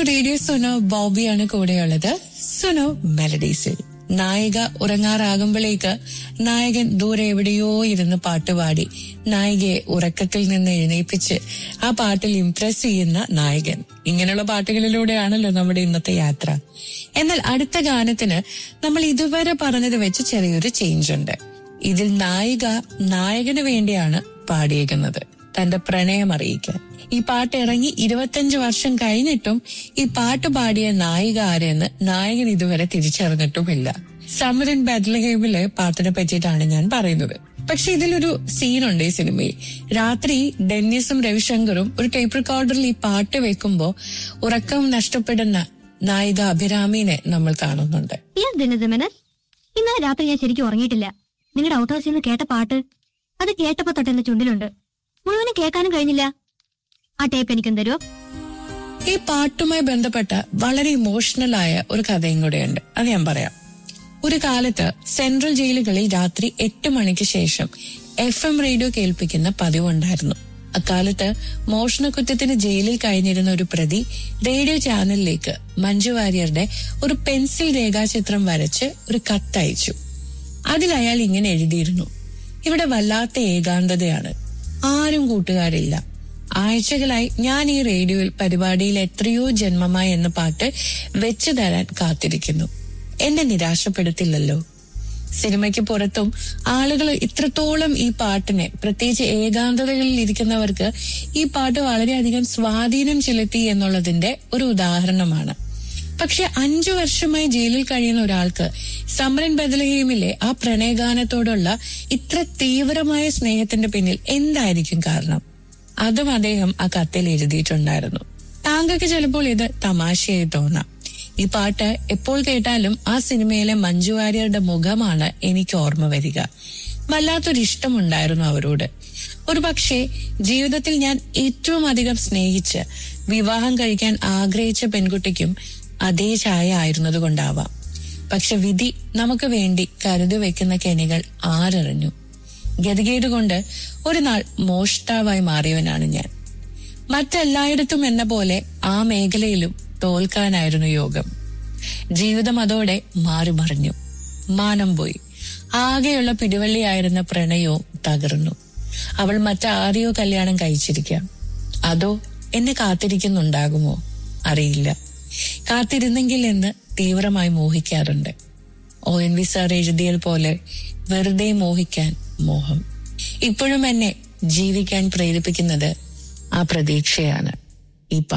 radio Suno ബോബിയാണ് കൂടെയുള്ളത് സുനോ മെലഡീസിൽ നായിക ഉറങ്ങാറാകുമ്പോഴേക്ക് നായകൻ ദൂരെ എവിടെയോ ഇരുന്ന് പാട്ടുപാടി നായികയെ ഉറക്കത്തിൽ നിന്ന് എഴുന്നേൽപ്പിച്ച് ആ പാട്ടിൽ ഇംപ്രസ് ചെയ്യുന്ന നായകൻ ഇങ്ങനെയുള്ള പാട്ടുകളിലൂടെയാണല്ലോ നമ്മുടെ ഇന്നത്തെ യാത്ര എന്നാൽ അടുത്ത ഗാനത്തിന് നമ്മൾ ഇതുവരെ പറഞ്ഞത് വെച്ച് ചെറിയൊരു ചേഞ്ച് ഉണ്ട് ഇതിൽ നായിക നായകന് വേണ്ടിയാണ് പാടിയേക്കുന്നത് തന്റെ പ്രണയം അറിയിക്കാൻ ഈ പാട്ട് ഇറങ്ങി ഇരുപത്തഞ്ച് വർഷം കഴിഞ്ഞിട്ടും ഈ പാട്ട് പാടിയ നായിക ആരെന്ന് നായകൻ ഇതുവരെ തിരിച്ചറിഞ്ഞിട്ടുമില്ല സമരൻ ബാറ്റ്ലഹേമിലെ പാട്ടിനെ പറ്റിയിട്ടാണ് ഞാൻ പറയുന്നത് പക്ഷെ ഇതിലൊരു സീനുണ്ട് ഈ സിനിമയിൽ രാത്രി ഡെന്നിസും രവിശങ്കറും ഒരു ടേപ്പ് റെക്കോർഡറിൽ ഈ പാട്ട് വെക്കുമ്പോ ഉറക്കം നഷ്ടപ്പെടുന്ന നായിക അഭിരാമിനെ നമ്മൾ കാണുന്നുണ്ട് യെസ് ദിനദമനൻ ഇന്നലെ രാത്രി ഞാൻ ശരിക്കും ഉറങ്ങിയിട്ടില്ല നിങ്ങളുടെ ഔട്ട് ഹൗസിൽ നിന്ന് കേട്ട പാട്ട് അത് കേട്ടപ്പോ തൊട്ട് എന്റെ ചുണ്ടിലുണ്ട് മുഴുവനും കേൾക്കാനും കഴിഞ്ഞില്ല ആ ടേപ്പ് എനിക്കും തരുമോ ഈ പാട്ടുമായി ബന്ധപ്പെട്ട വളരെ ഇമോഷണൽ ആയ ഒരു കഥയും കൂടെയുണ്ട് അത് ഞാൻ പറയാം ഒരു കാലത്ത് സെൻട്രൽ ജയിലുകളിൽ രാത്രി എട്ട് മണിക്ക് ശേഷം എഫ് എം റേഡിയോ കേൾപ്പിക്കുന്ന പതിവുണ്ടായിരുന്നു അക്കാലത്ത് മോഷണക്കുറ്റത്തിന് ജയിലിൽ കഴിഞ്ഞിരുന്ന ഒരു പ്രതി റേഡിയോ ചാനലിലേക്ക് മഞ്ജു വാര്യരുടെ ഒരു പെൻസിൽ രേഖാചിത്രം വരച്ച് ഒരു കത്തയച്ചു അതിൽ അയാൾ ഇങ്ങനെ എഴുതിയിരുന്നു ഇവിടെ വല്ലാത്ത ഏകാന്തതയാണ് ആരും കൂട്ടുകാരില്ല ആഴ്ചകളായി ഞാൻ ഈ റേഡിയോയിൽ പരിപാടിയിൽ എത്രയോ ജന്മമായി എന്ന പാട്ട് വെച്ചു തരാൻ കാത്തിരിക്കുന്നു എന്നെ നിരാശപ്പെടുത്തില്ലല്ലോ സിനിമയ്ക്ക് പുറത്തും ആളുകൾ ഇത്രത്തോളം ഈ പാട്ടിനെ പ്രത്യേകിച്ച് ഏകാന്തതകളിൽ ഇരിക്കുന്നവർക്ക് ഈ പാട്ട് വളരെയധികം സ്വാധീനം ചെലുത്തി എന്നുള്ളതിന്റെ ഒരു ഉദാഹരണമാണ് പക്ഷെ അഞ്ചു വർഷമായി ജയിലിൽ കഴിയുന്ന ഒരാൾക്ക് സമരൻ ബദലഹീമിലെ ആ പ്രണയഗാനത്തോടുള്ള ഇത്ര തീവ്രമായ സ്നേഹത്തിന്റെ പിന്നിൽ എന്തായിരിക്കും കാരണം അതും അദ്ദേഹം ആ കത്തിൽ എഴുതിയിട്ടുണ്ടായിരുന്നു താങ്കൾക്ക് ചിലപ്പോൾ ഇത് തമാശയായി തോന്നാം ഈ പാട്ട് എപ്പോൾ കേട്ടാലും ആ സിനിമയിലെ മഞ്ജു വാര്യരുടെ മുഖമാണ് എനിക്ക് ഓർമ്മ വരിക വല്ലാത്തൊരു ഇഷ്ടമുണ്ടായിരുന്നു അവരോട് ഒരു പക്ഷേ ജീവിതത്തിൽ ഞാൻ ഏറ്റവും അധികം സ്നേഹിച്ച് വിവാഹം കഴിക്കാൻ ആഗ്രഹിച്ച പെൺകുട്ടിക്കും അതേ ചായ ആയിരുന്നത് കൊണ്ടാവാം പക്ഷെ വിധി നമുക്ക് വേണ്ടി കരുതി വെക്കുന്ന കെണികൾ ആരറിഞ്ഞു ഗതികേട് കൊണ്ട് ഒരു നാൾ മോഷ്ടാവായി മാറിയവനാണ് ഞാൻ മറ്റെല്ലായിടത്തും എന്ന പോലെ ആ മേഖലയിലും തോൽക്കാനായിരുന്നു യോഗം ജീവിതം അതോടെ മാറി മറിഞ്ഞു മാനം പോയി ആകെയുള്ള പിടിവള്ളിയായിരുന്ന പ്രണയവും തകർന്നു അവൾ മറ്റാരെയോ കല്യാണം കഴിച്ചിരിക്കാം അതോ എന്നെ കാത്തിരിക്കുന്നുണ്ടാകുമോ അറിയില്ല കാത്തിരുന്നെങ്കിൽ എന്ന് തീവ്രമായി മോഹിക്കാറുണ്ട് ഒ എൻ വി സാർ എഴുതിയ പോലെ വെറുതെ മോഹിക്കാൻ മോഹം ഇപ്പോഴും എന്നെ ജീവിക്കാൻ പ്രേരിപ്പിക്കുന്നത് ആ പ്രതീക്ഷയാണ് ഈ പാ